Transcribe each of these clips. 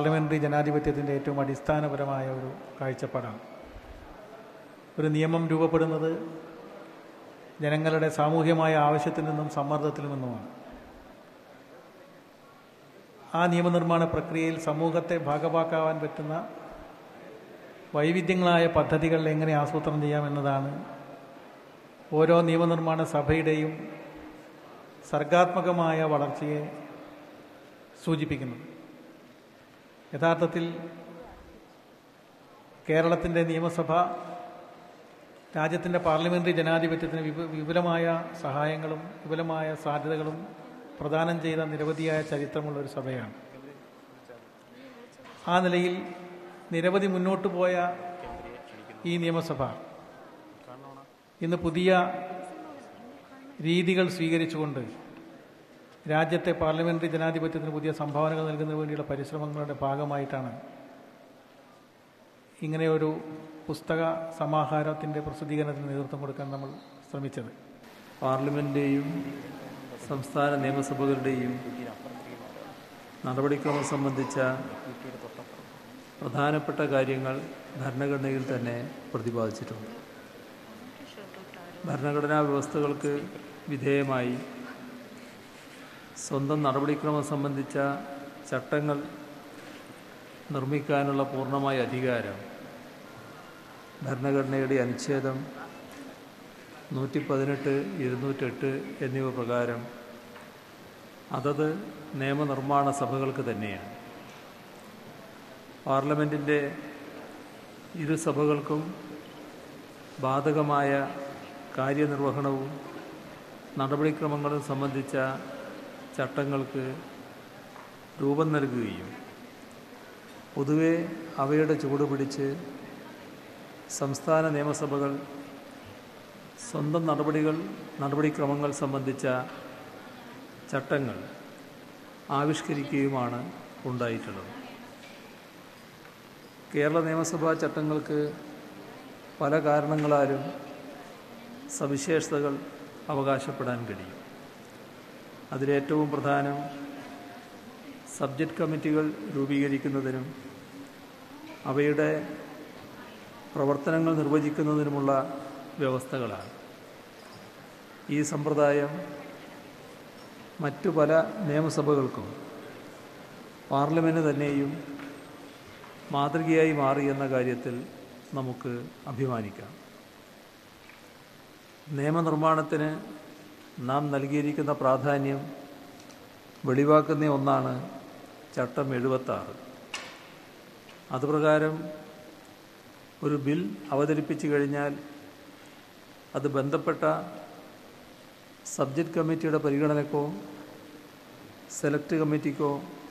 parliamentary ജനാധിപത്യത്തിൻ്റെ ഏറ്റവും അടിസ്ഥാനപരമായ ഒരു കാഴ്ചപ്പാടാണ് ഒരു നിയമം രൂപപ്പെടുന്നത് ജനങ്ങളുടെ സാമൂഹ്യമായ ആവശ്യത്തിൽ നിന്നും സമ്മർദ്ദത്തിൽ നിന്നുമാണ് ആ നിയമനിർമ്മാണ പ്രക്രിയയിൽ സമൂഹത്തെ ഭാഗവാക്കാവാൻ പറ്റുന്ന വൈവിധ്യങ്ങളായ പദ്ധതികൾ എങ്ങനെ ആസൂത്രണം ചെയ്യാം എന്നതാണ് ഓരോ നിയമനിർമ്മാണ സഭയുടെയും സർഗാത്മകമായ വളർച്ചയെ സൂചിപ്പിക്കുന്നത് യഥാർത്ഥത്തിൽ കേരളത്തിൻ്റെ നിയമസഭ രാജ്യത്തിൻ്റെ പാർലമെൻ്ററി ജനാധിപത്യത്തിന് വിപു വിപുലമായ സഹായങ്ങളും വിപുലമായ സാധ്യതകളും പ്രദാനം ചെയ്ത നിരവധിയായ ചരിത്രമുള്ള ഒരു സഭയാണ് ആ നിലയിൽ നിരവധി മുന്നോട്ട് പോയ ഈ നിയമസഭ ഇന്ന് പുതിയ രീതികൾ സ്വീകരിച്ചുകൊണ്ട് രാജ്യത്തെ പാർലമെൻ്ററി ജനാധിപത്യത്തിന് പുതിയ സംഭാവനകൾ നൽകുന്നതിന് വേണ്ടിയുള്ള പരിശ്രമങ്ങളുടെ ഭാഗമായിട്ടാണ് ഇങ്ങനെയൊരു പുസ്തക സമാഹാരത്തിൻ്റെ പ്രസിദ്ധീകരണത്തിന് നേതൃത്വം കൊടുക്കാൻ നമ്മൾ ശ്രമിച്ചത് പാർലമെൻറ്റിൻ്റെയും സംസ്ഥാന നിയമസഭകളുടെയും നടപടിക്രമം സംബന്ധിച്ച പ്രധാനപ്പെട്ട കാര്യങ്ങൾ ഭരണഘടനയിൽ തന്നെ പ്രതിപാദിച്ചിട്ടുണ്ട് ഭരണഘടനാ വ്യവസ്ഥകൾക്ക് വിധേയമായി സ്വന്തം നടപടിക്രമം സംബന്ധിച്ച ചട്ടങ്ങൾ നിർമ്മിക്കാനുള്ള പൂർണ്ണമായ അധികാരം ഭരണഘടനയുടെ അനുച്ഛേദം നൂറ്റി പതിനെട്ട് ഇരുന്നൂറ്റെട്ട് എന്നിവ പ്രകാരം അതത് നിയമനിർമ്മാണ സഭകൾക്ക് തന്നെയാണ് പാർലമെൻറ്റിൻ്റെ ഇരു സഭകൾക്കും ബാധകമായ കാര്യനിർവഹണവും നടപടിക്രമങ്ങളും സംബന്ധിച്ച ചട്ടങ്ങൾക്ക് രൂപം നൽകുകയും പൊതുവെ അവയുടെ ചുവട് പിടിച്ച് സംസ്ഥാന നിയമസഭകൾ സ്വന്തം നടപടികൾ നടപടിക്രമങ്ങൾ സംബന്ധിച്ച ചട്ടങ്ങൾ ആവിഷ്കരിക്കുകയുമാണ് ഉണ്ടായിട്ടുള്ളത് കേരള നിയമസഭാ ചട്ടങ്ങൾക്ക് പല കാരണങ്ങളാലും സവിശേഷതകൾ അവകാശപ്പെടാൻ കഴിയും അതിലേറ്റവും പ്രധാനം സബ്ജക്റ്റ് കമ്മിറ്റികൾ രൂപീകരിക്കുന്നതിനും അവയുടെ പ്രവർത്തനങ്ങൾ നിർവചിക്കുന്നതിനുമുള്ള വ്യവസ്ഥകളാണ് ഈ സമ്പ്രദായം മറ്റു പല നിയമസഭകൾക്കും പാർലമെൻറ്റ് തന്നെയും മാതൃകയായി മാറി എന്ന കാര്യത്തിൽ നമുക്ക് അഭിമാനിക്കാം നിയമനിർമ്മാണത്തിന് നാം നൽകിയിരിക്കുന്ന പ്രാധാന്യം വെളിവാക്കുന്ന ഒന്നാണ് ചട്ടം എഴുപത്താറ് അതുപ്രകാരം ഒരു ബിൽ അവതരിപ്പിച്ചു കഴിഞ്ഞാൽ അത് ബന്ധപ്പെട്ട സബ്ജക്റ്റ് കമ്മിറ്റിയുടെ പരിഗണനക്കോ സെലക്ട് കമ്മിറ്റിക്കോ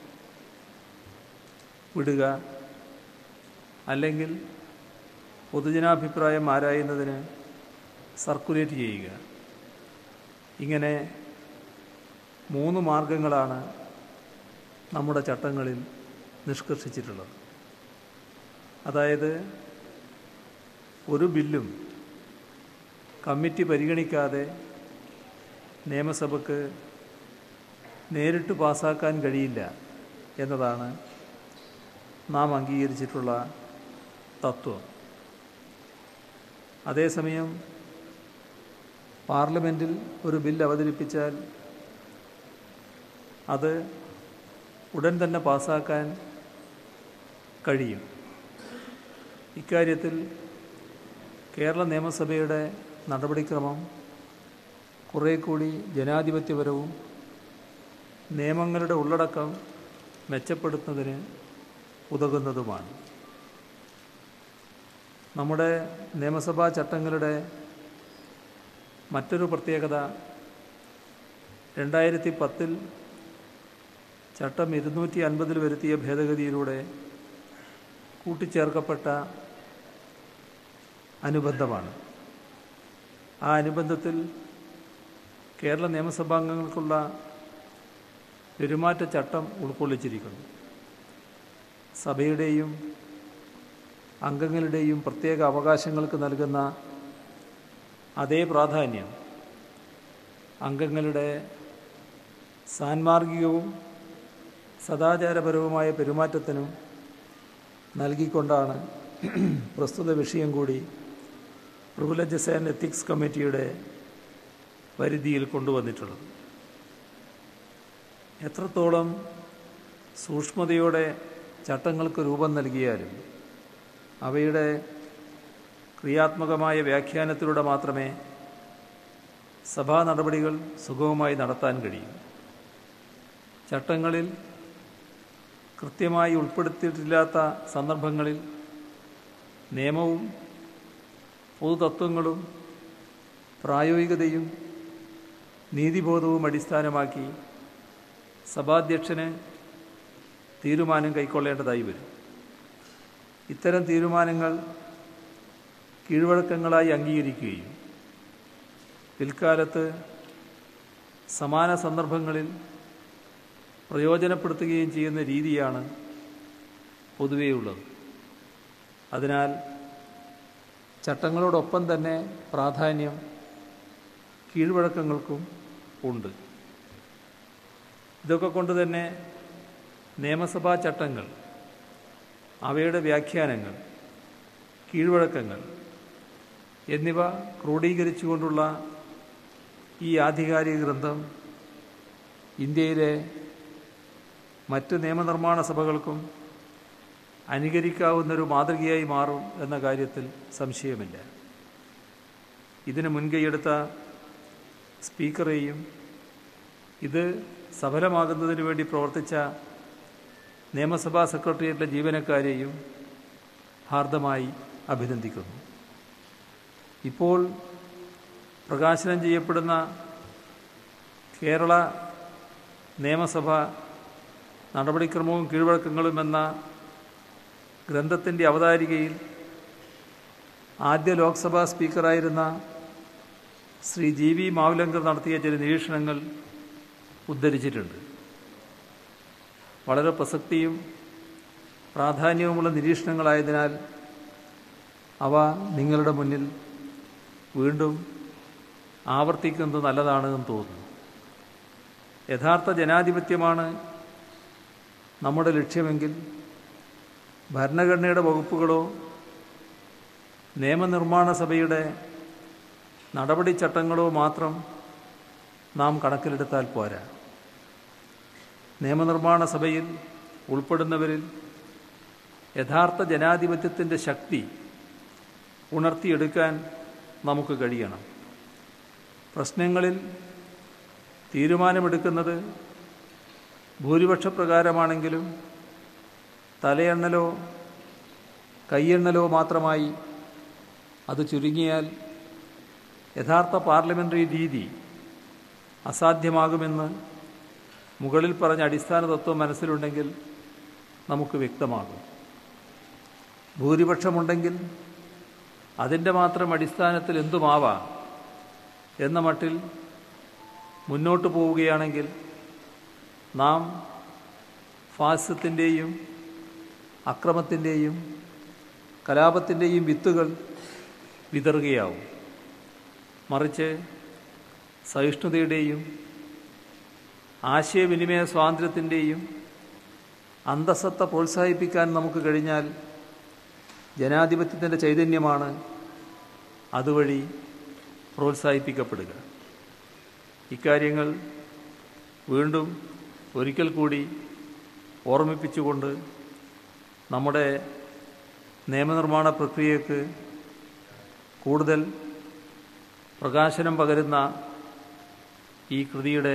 വിടുക അല്ലെങ്കിൽ പൊതുജനാഭിപ്രായം ആരായുന്നതിന് സർക്കുലേറ്റ് ചെയ്യുക ഇങ്ങനെ മൂന്ന് മാർഗങ്ങളാണ് നമ്മുടെ ചട്ടങ്ങളിൽ നിഷ്കർഷിച്ചിട്ടുള്ളത് അതായത് ഒരു ബില്ലും കമ്മിറ്റി പരിഗണിക്കാതെ നിയമസഭയ്ക്ക് നേരിട്ട് പാസാക്കാൻ കഴിയില്ല എന്നതാണ് നാം അംഗീകരിച്ചിട്ടുള്ള തത്വം അതേസമയം പാർലമെൻറ്റിൽ ഒരു ബിൽ അവതരിപ്പിച്ചാൽ അത് ഉടൻ തന്നെ പാസാക്കാൻ കഴിയും ഇക്കാര്യത്തിൽ കേരള നിയമസഭയുടെ നടപടിക്രമം കുറേ കൂടി ജനാധിപത്യപരവും നിയമങ്ങളുടെ ഉള്ളടക്കം മെച്ചപ്പെടുത്തുന്നതിന് ഉതകുന്നതുമാണ് നമ്മുടെ നിയമസഭാ ചട്ടങ്ങളുടെ മറ്റൊരു പ്രത്യേകത രണ്ടായിരത്തി പത്തിൽ ചട്ടം ഇരുന്നൂറ്റി അൻപതിൽ വരുത്തിയ ഭേദഗതിയിലൂടെ കൂട്ടിച്ചേർക്കപ്പെട്ട അനുബന്ധമാണ് ആ അനുബന്ധത്തിൽ കേരള നിയമസഭാംഗങ്ങൾക്കുള്ള പെരുമാറ്റച്ചട്ടം ഉൾക്കൊള്ളിച്ചിരിക്കുന്നു സഭയുടെയും അംഗങ്ങളുടെയും പ്രത്യേക അവകാശങ്ങൾക്ക് നൽകുന്ന അതേ പ്രാധാന്യം അംഗങ്ങളുടെ സാൻമാർഗികവും സദാചാരപരവുമായ പെരുമാറ്റത്തിനും നൽകിക്കൊണ്ടാണ് പ്രസ്തുത വിഷയം കൂടി പ്രിവിലേജസ് ആൻഡ് എത്തിക്സ് കമ്മിറ്റിയുടെ പരിധിയിൽ കൊണ്ടുവന്നിട്ടുള്ളത് എത്രത്തോളം സൂക്ഷ്മതയോടെ ചട്ടങ്ങൾക്ക് രൂപം നൽകിയാലും അവയുടെ ക്രിയാത്മകമായ വ്യാഖ്യാനത്തിലൂടെ മാത്രമേ സഭാ നടപടികൾ സുഗമമായി നടത്താൻ കഴിയും ചട്ടങ്ങളിൽ കൃത്യമായി ഉൾപ്പെടുത്തിയിട്ടില്ലാത്ത സന്ദർഭങ്ങളിൽ നിയമവും പൊതുതത്വങ്ങളും പ്രായോഗികതയും നീതിബോധവും അടിസ്ഥാനമാക്കി സഭാധ്യക്ഷന് തീരുമാനം കൈക്കൊള്ളേണ്ടതായി വരും ഇത്തരം തീരുമാനങ്ങൾ കീഴ്വഴക്കങ്ങളായി അംഗീകരിക്കുകയും പിൽക്കാലത്ത് സമാന സന്ദർഭങ്ങളിൽ പ്രയോജനപ്പെടുത്തുകയും ചെയ്യുന്ന രീതിയാണ് പൊതുവെയുള്ളത് അതിനാൽ ചട്ടങ്ങളോടൊപ്പം തന്നെ പ്രാധാന്യം കീഴ്വഴക്കങ്ങൾക്കും ഉണ്ട് ഇതൊക്കെ കൊണ്ട് തന്നെ നിയമസഭാ ചട്ടങ്ങൾ അവയുടെ വ്യാഖ്യാനങ്ങൾ കീഴ്വഴക്കങ്ങൾ എന്നിവ ക്രോഡീകരിച്ചുകൊണ്ടുള്ള ഈ ആധികാരിക ഗ്രന്ഥം ഇന്ത്യയിലെ മറ്റ് നിയമനിർമ്മാണ സഭകൾക്കും അനുകരിക്കാവുന്നൊരു മാതൃകയായി മാറും എന്ന കാര്യത്തിൽ സംശയമില്ല ഇതിന് മുൻകൈയെടുത്ത സ്പീക്കറെയും ഇത് സഫലമാകുന്നതിന് വേണ്ടി പ്രവർത്തിച്ച നിയമസഭാ സെക്രട്ടേറിയറ്റിലെ ജീവനക്കാരെയും ഹാർദമായി അഭിനന്ദിക്കുന്നു ഇപ്പോൾ പ്രകാശനം ചെയ്യപ്പെടുന്ന കേരള നിയമസഭ നടപടിക്രമവും കീഴ്വഴക്കങ്ങളും എന്ന ഗ്രന്ഥത്തിൻ്റെ അവതാരികയിൽ ആദ്യ ലോക്സഭാ സ്പീക്കറായിരുന്ന ശ്രീ ജി വി മാവലങ്കർ നടത്തിയ ചില നിരീക്ഷണങ്ങൾ ഉദ്ധരിച്ചിട്ടുണ്ട് വളരെ പ്രസക്തിയും പ്രാധാന്യവുമുള്ള നിരീക്ഷണങ്ങളായതിനാൽ അവ നിങ്ങളുടെ മുന്നിൽ വീണ്ടും ആവർത്തിക്കുന്നത് നല്ലതാണെന്ന് തോന്നുന്നു യഥാർത്ഥ ജനാധിപത്യമാണ് നമ്മുടെ ലക്ഷ്യമെങ്കിൽ ഭരണഘടനയുടെ വകുപ്പുകളോ നിയമനിർമ്മാണ സഭയുടെ നടപടിച്ചട്ടങ്ങളോ മാത്രം നാം കണക്കിലെടുത്താൽ പോരാ നിയമനിർമ്മാണ സഭയിൽ ഉൾപ്പെടുന്നവരിൽ യഥാർത്ഥ ജനാധിപത്യത്തിൻ്റെ ശക്തി ഉണർത്തിയെടുക്കാൻ നമുക്ക് കഴിയണം പ്രശ്നങ്ങളിൽ തീരുമാനമെടുക്കുന്നത് ഭൂരിപക്ഷപ്രകാരമാണെങ്കിലും തലയെണ്ണലോ കൈയെണ്ണലോ മാത്രമായി അത് ചുരുങ്ങിയാൽ യഥാർത്ഥ പാർലമെൻ്ററി രീതി അസാധ്യമാകുമെന്ന് മുകളിൽ പറഞ്ഞ അടിസ്ഥാന തത്വം മനസ്സിലുണ്ടെങ്കിൽ നമുക്ക് വ്യക്തമാകും ഭൂരിപക്ഷമുണ്ടെങ്കിൽ അതിൻ്റെ മാത്രം അടിസ്ഥാനത്തിൽ എന്തുമാവാം എന്ന മട്ടിൽ മുന്നോട്ട് പോവുകയാണെങ്കിൽ നാം ഫാസിസത്തിൻ്റെയും അക്രമത്തിൻ്റെയും കലാപത്തിൻ്റെയും വിത്തുകൾ വിതറുകയാവും മറിച്ച് സഹിഷ്ണുതയുടെയും ആശയവിനിമയ സ്വാതന്ത്ര്യത്തിൻ്റെയും അന്തസത്ത പ്രോത്സാഹിപ്പിക്കാൻ നമുക്ക് കഴിഞ്ഞാൽ ജനാധിപത്യത്തിൻ്റെ ചൈതന്യമാണ് അതുവഴി പ്രോത്സാഹിപ്പിക്കപ്പെടുക ഇക്കാര്യങ്ങൾ വീണ്ടും ഒരിക്കൽ കൂടി ഓർമ്മിപ്പിച്ചുകൊണ്ട് നമ്മുടെ നിയമനിർമ്മാണ പ്രക്രിയക്ക് കൂടുതൽ പ്രകാശനം പകരുന്ന ഈ കൃതിയുടെ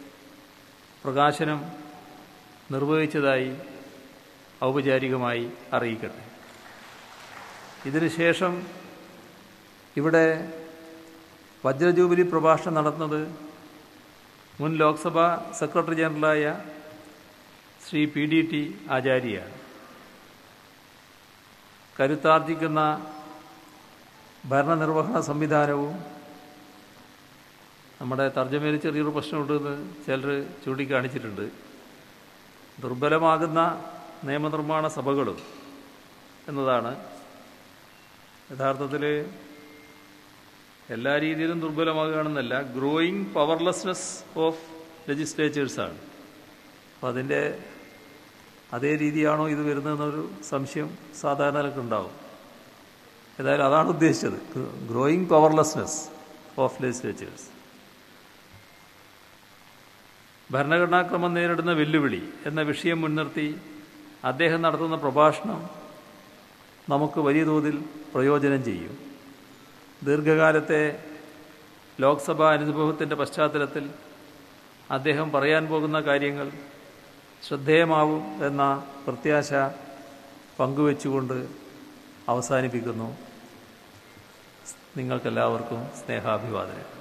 പ്രകാശനം നിർവഹിച്ചതായി ഔപചാരികമായി അറിയിക്കട്ടെ ഇതിനുശേഷം ഇവിടെ വജ്രജൂബിലി പ്രഭാഷണം നടത്തുന്നത് മുൻ ലോക്സഭാ സെക്രട്ടറി ജനറലായ ശ്രീ പി ഡി ടി ആചാര്യയാണ് കരുത്താർജിക്കുന്ന ഭരണനിർവഹണ സംവിധാനവും നമ്മുടെ തർജ്ജമയിൽ ചെറിയൊരു പ്രശ്നമുണ്ടെന്ന് ചിലർ ചൂണ്ടിക്കാണിച്ചിട്ടുണ്ട് ദുർബലമാകുന്ന നിയമനിർമ്മാണ സഭകളും എന്നതാണ് യഥാർത്ഥത്തിൽ എല്ലാ രീതിയിലും ദുർബലമാകുകയാണെന്നല്ല ഗ്രോയിങ് പവർലെസ്നെസ് ഓഫ് ലെജിസ്ലേച്ചേഴ്സാണ് അപ്പം അതിൻ്റെ അതേ രീതിയാണോ ഇത് വരുന്നതെന്നൊരു സംശയം സാധാരണ ഉണ്ടാവും ഏതായാലും അതാണ് ഉദ്ദേശിച്ചത് ഗ്രോയിങ് പവർലെസ്നെസ് ഓഫ് ലെജിസ്ലേച്ചേഴ്സ് ഭരണഘടനാക്രമം നേരിടുന്ന വെല്ലുവിളി എന്ന വിഷയം മുൻനിർത്തി അദ്ദേഹം നടത്തുന്ന പ്രഭാഷണം നമുക്ക് വലിയ തോതിൽ പ്രയോജനം ചെയ്യും ദീർഘകാലത്തെ ലോക്സഭാ അനുഭവത്തിൻ്റെ പശ്ചാത്തലത്തിൽ അദ്ദേഹം പറയാൻ പോകുന്ന കാര്യങ്ങൾ ശ്രദ്ധേയമാവും എന്ന പ്രത്യാശ പങ്കുവെച്ചുകൊണ്ട് അവസാനിപ്പിക്കുന്നു നിങ്ങൾക്കെല്ലാവർക്കും സ്നേഹാഭിവാദനം